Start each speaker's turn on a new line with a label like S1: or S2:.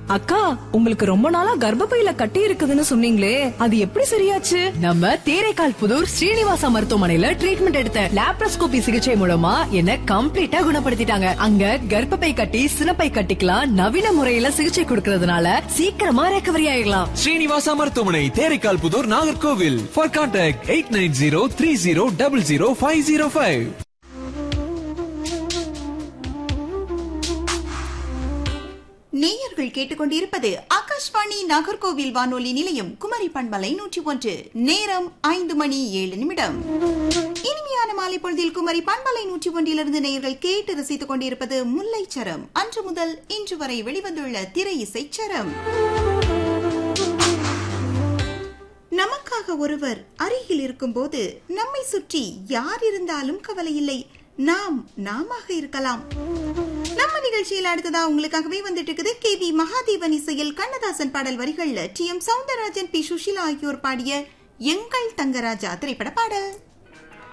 S1: அக்கா உங்களுக்கு ரொம்ப நாளா கர்ப்பப்பையில கட்டி இருக்குதுன்னு சொன்னீங்களே அது எப்படி சரியாச்சு
S2: நம்ம தேரைக்கால் புதூர் ஸ்ரீனிவாசா மருத்துவமனையில ட்ரீட்மெண்ட் எடுத்த லாப்ரோஸ்கோபி சிகிச்சை மூலமா என்ன கம்ப்ளீட்டா குணப்படுத்திட்டாங்க அங்க கர்ப்பப்பை கட்டி சினப்பை கட்டிக்கலாம் நவீன முறையில சிகிச்சை கொடுக்கறதுனால சீக்கிரமா ரெக்கவரி ஆயிடலாம்
S3: ஸ்ரீனிவாசா மருத்துவமனை Theraikkal Puthur Nagercoil for contact eight nine zero three zero double zero five zero five
S4: நேயர்கள் கேட்டுக்கொண்டிருப்பது ஆகாஷ்வாணி நாகர்கோவில் வானொலி நிலையம் குமரி பண்பலை நூற்றி ஒன்று நேரம் ஐந்து மணி ஏழு நிமிடம் இனிமையான மாலை பொழுதில் குமரி பண்பலை நூற்றி ஒன்றிலிருந்து நேயர்கள் கேட்டு ரசித்துக் கொண்டிருப்பது முல்லைச்சரம் அன்று முதல் இன்று வரை வெளிவந்துள்ள திரை இசைச்சரம் நமக்காக ஒருவர் அருகில் இருக்கும்போது நம்மை சுற்றி யார் இருந்தாலும் கவலையில்லை நாம் நாமாக இருக்கலாம் நம்ம நிகழ்ச்சியில் அடுத்ததா உங்களுக்காகவே வந்துட்டு இருக்குது கே வி மகாதேவன் இசையில் கண்ணதாசன் பாடல் வரிகள்ல T M Soundararajan P Susheela ஆகியோர் பாடிய எங்கள் தங்கராஜா திரைப்பட பாடல்